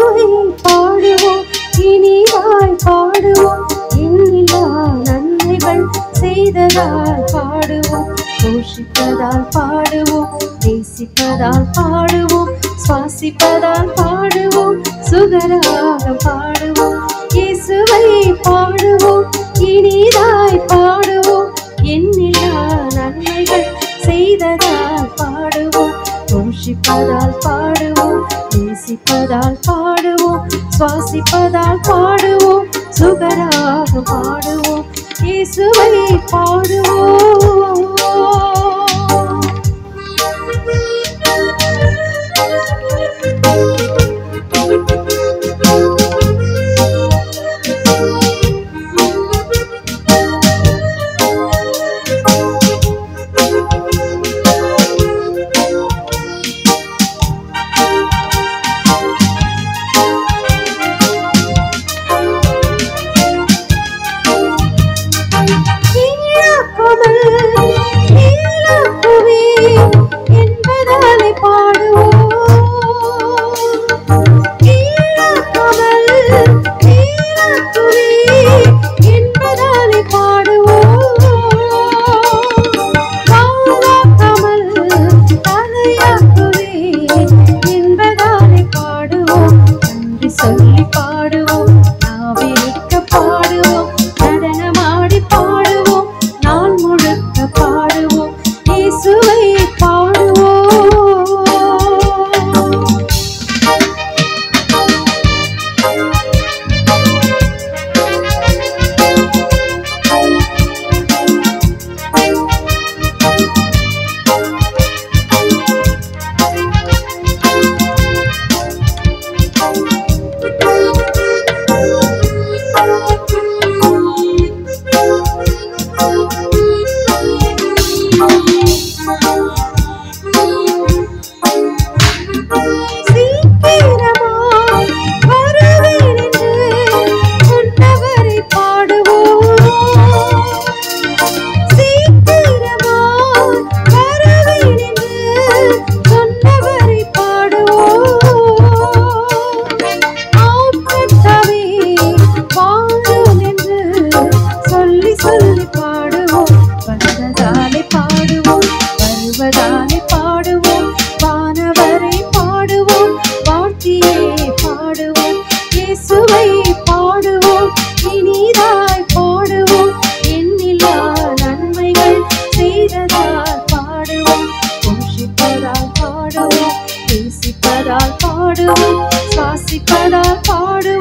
இயேசுவை பாடுவோம் இனிதாய் பாடுவோம் எண்ணில்லா நன்மைகள் செய்ததால் பாடுவோம் போஷிப்பதால் பாடுவோம் நேசிப்பதால் பாடுவோம் சுவாசிப்பதால் பாடுவோம் சுகராக பாடுவோம் இயேசுவை பாடுவோம் இனிதாய் பாடுவோம் எண்ணில்லா நன்மைகள் செய்ததால் பாடுவோம் போஷிப்பதால் பாடுவோம் நேசிப்பதால் பாடுவோம் சுவாசிப்பதால் பாடுவோம் சுகராக பாடுவோம் இயேசுவை பாடுவோம் கீழாக்காமல் கீழாக்குவே என்பதாலே பாடுவோம் கீழாக்காமல் கீழாக்குவே என்பதாலே பாடுவோம் வாழாக்காமல் தலையாக்குவே என்பதாலே பாடுவோம் நன்றி சொல்லி பாடுவோம் நாவிருக்க பாடுவோம் நடனமாடி பாடுவோம் நாள் முழுக்க பாடுவோம் இயேசுவை பாடுவோம் சீக்கிரமாய் வருவேன் என்று சொன்னவரை பாடுவோம் சீக்கிரமாய் வருவேன் என்று சொன்னவரை பாடுவோம் ஆப்பட்டவே வாழும் என்று சொல்லி சொல்லி பாடுவோம் வந்ததாலே பாடுவோம் வருவதாலே பாடுவோம் வானவரை பாடுவோம் வாழ்த்தியே பாடுவோம் இயேசுவை பாடுவோம் இனிதாய் பாடுவோம் எண்ணில்லா நன்மைகள் செய்ததால் பாடுவோம் போஷிப்பதால் பாடுவோம் நேசிப்பதால் பாடுவோம் சுவாசிப்பதால் பாடுவோம்